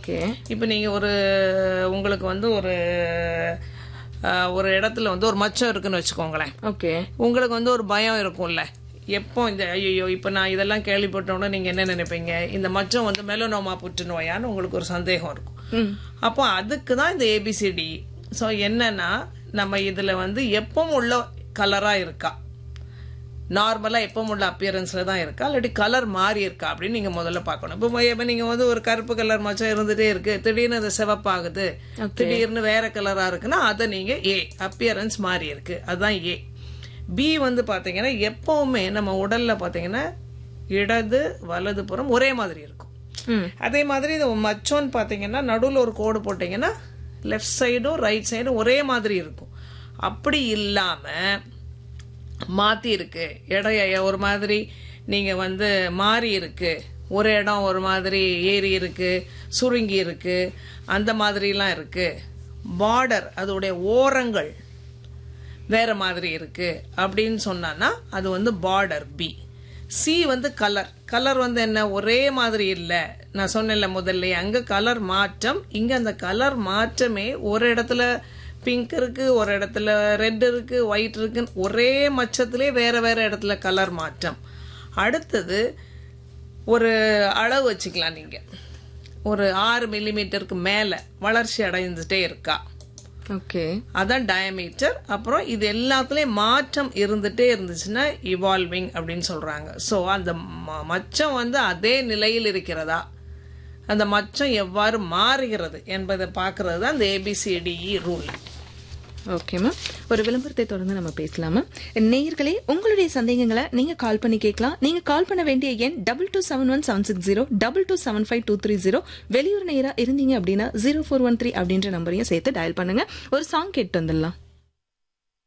okay இப்போ நீங்கள் ஒரு உங்களுக்கு வந்து ஒரு அஹ், ஒரு இடத்துல வந்து ஒரு மச்சம் இருக்குன்னு வச்சுக்கோங்களேன் ஓகே உங்களுக்கு வந்து ஒரு பயம் இருக்கும்ல எப்போ இந்த ஐயோ இப்போ நான் இதெல்லாம் கேள்விப்பட்டோன்னே நீங்கள் என்ன நினைப்பீங்க இந்த மச்சம் வந்து மெலனோமா புற்றுநோயான்னு உங்களுக்கு ஒரு சந்தேகம் இருக்கும் ம் அப்போ அதுக்கு தான் இந்த ஏபிசிடி ஸோ என்னன்னா நம்ம இதில் வந்து எப்பவும் உள்ள கலராக இருக்கா நார்மலாக எப்பவும் உள்ள அப்பியரன்ஸில் தான் இருக்கா இல்லாட்டி கலர் மாறி இருக்கா அப்படின்னு நீங்கள் முதல்ல பார்க்கணும் இப்போ இப்போ நீங்கள் வந்து ஒரு கருப்பு கலர் மச்சம் இருந்துகிட்டே இருக்கு திடீர்னு அது சிவப்பாகுது திடீர்னு வேற கலராக இருக்குன்னா அதை நீங்கள் ஏ அப்பியரன்ஸ் மாறி இருக்கு அதுதான் ஏ பி வந்து பார்த்தீங்கன்னா எப்பவுமே நம்ம உடல்ல பார்த்தீங்கன்னா இடது வலது புறம் ஒரே மாதிரி இருக்கும் ம் அதே மாதிரி இது மச்சோன்னு பார்த்தீங்கன்னா நடுவில் ஒரு கோடு போட்டிங்கன்னா லெஃப்ட் சைடும் ரைட் சைடும் ஒரே மாதிரி இருக்கும் அப்படி இல்லாமல் மாற்றி இருக்கு இடம் ஒரு மாதிரி நீங்கள் வந்து மாறி இருக்கு ஒரு இடம் ஒரு மாதிரி ஏறி இருக்கு சுருங்கி இருக்கு அந்த மாதிரிலாம் இருக்கு பார்டர் அதோடைய ஓரங்கள் வேற மாதிரி இருக்கு அப்படின்னு சொன்னான்னா அது வந்து பார்டர் பி சி வந்து கலர் கலர் வந்து என்ன ஒரே மாதிரி இல்லை நான் சொன்னேன்ல முதல்ல அங்க கலர் மாற்றம் இங்க அந்த கலர் மாற்றமே ஒரு இடத்துல பிங்க் இருக்கு ஒரு இடத்துல ரெட் இருக்கு ஒயிட் இருக்குன்னு ஒரே மச்சத்திலே வேற வேற இடத்துல கலர் மாற்றம் அடுத்தது ஒரு அளவு வச்சுக்கலாம் நீங்க ஒரு ஆறு மில்லிமீட்டருக்கு மேல வளர்ச்சி அடைந்துட்டே இருக்கா ஓகே அதான் டயமீட்டர் அப்புறம் இது எல்லாத்துலயும் மாற்றம் இருந்துட்டே இருந்துச்சுன்னா இவால்விங் அப்படின்னு சொல்றாங்க ஸோ அந்த ம- மச்சம் வந்து அதே நிலையில் இருக்கிறதா அந்த மச்சம் எவ்வாறு மாறுகிறது என்பதை பார்க்கறது தான் இந்த ஏபிசிடிஇ ரூல் ஓகே மேம் ஒரு விளம்பரத்தை தொடர்ந்து நம்ம பேசலாமா நேயர்களே உங்களுடைய சந்தேகங்களை நீங்க கால் பண்ணி கேட்கலாம் நீங்க கால் பண்ண வேண்டிய எண் double two seven one seven six zero double two seven five two three zero வெளியூர் நேரா இருந்தீங்க அப்படின்னா ஜீரோ ஃபோர் ஒன் த்ரீ அப்படின்ற நம்பரையும் சேர்த்து டயல் பண்ணுங்க ஒரு சாங் கேட்டு வந்துடலாம்